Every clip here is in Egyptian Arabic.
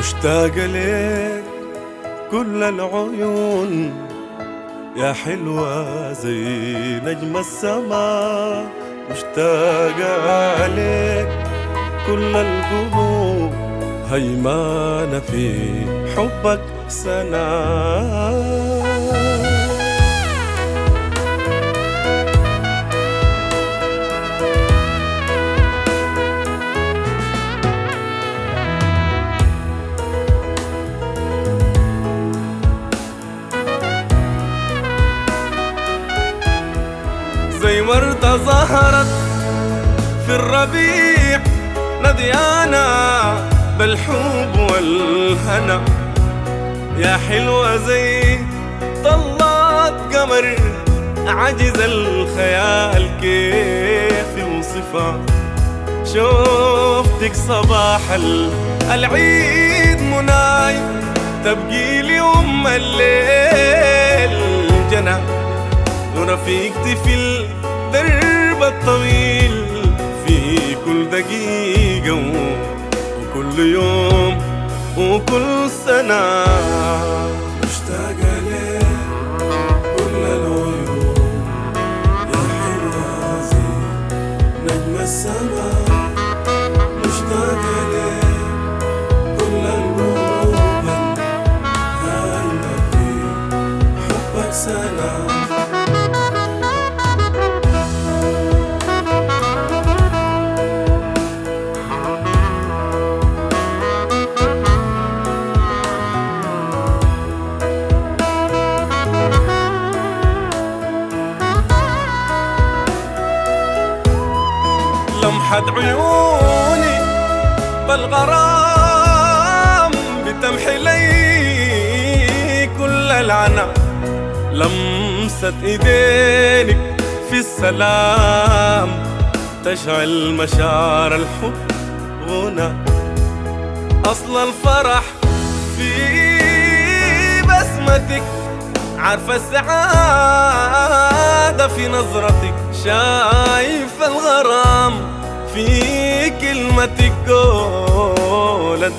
مشتاق لك كل العيون يا حلوة زي نجم السما مشتاقة عليك كل القلوب هيمانة في حبك سنة زي وردة ظهرت في الربيع نديانا بالحب والهنا يا حلوة زي طلات قمر عجز الخيال كيف يوصفها شوفتك صباح ال- العيد مناي تبقي لي ام الليل جنى ورفيقتي في الدرب الطويل في كل دقيقة و- وكل يوم وكل سنة مشتاقة لك كل العيون يا حلوة زي نجم السما مشتاقة لك كل القلوب هايمة في حبك سنة لمحة عيوني بالغرام بتمحي لي كل العنا لمسة ايدينك في السلام تشعل مشاعر الحب غنى اصل الفرح في بسمتك عارفة السعادة في نظرتك شايف الغرام في كلمتك قولت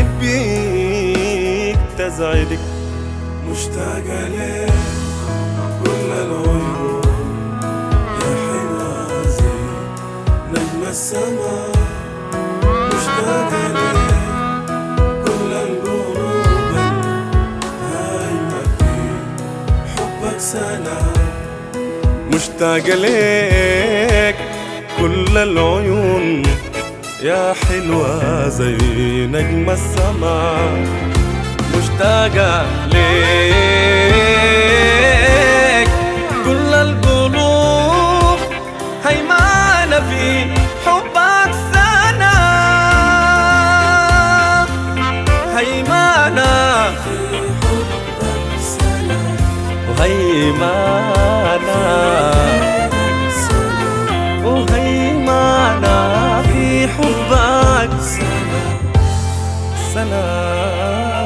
بحبك تزعدك مشتاقة لك كل العيون يا حلوة زي نجم السما مشتاقة لك كل القلوب هايمة في حبك سنة مشتاق ليك كل العيون يا حلوة زي نجم السما مشتاقة ليك كل القلوب هيمانة في حبك سنة هيمانة في حبك سنة وهيمانة وهيمانة في حبك سنة سنة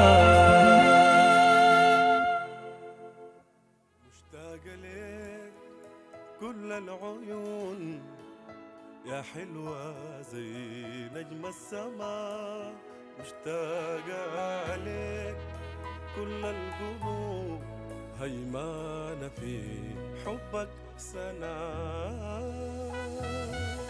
مشتاق لك كل العيون يا حلوة زي نجم السما مشتاقة عليك كل القلوب هيمانة في حبك سنة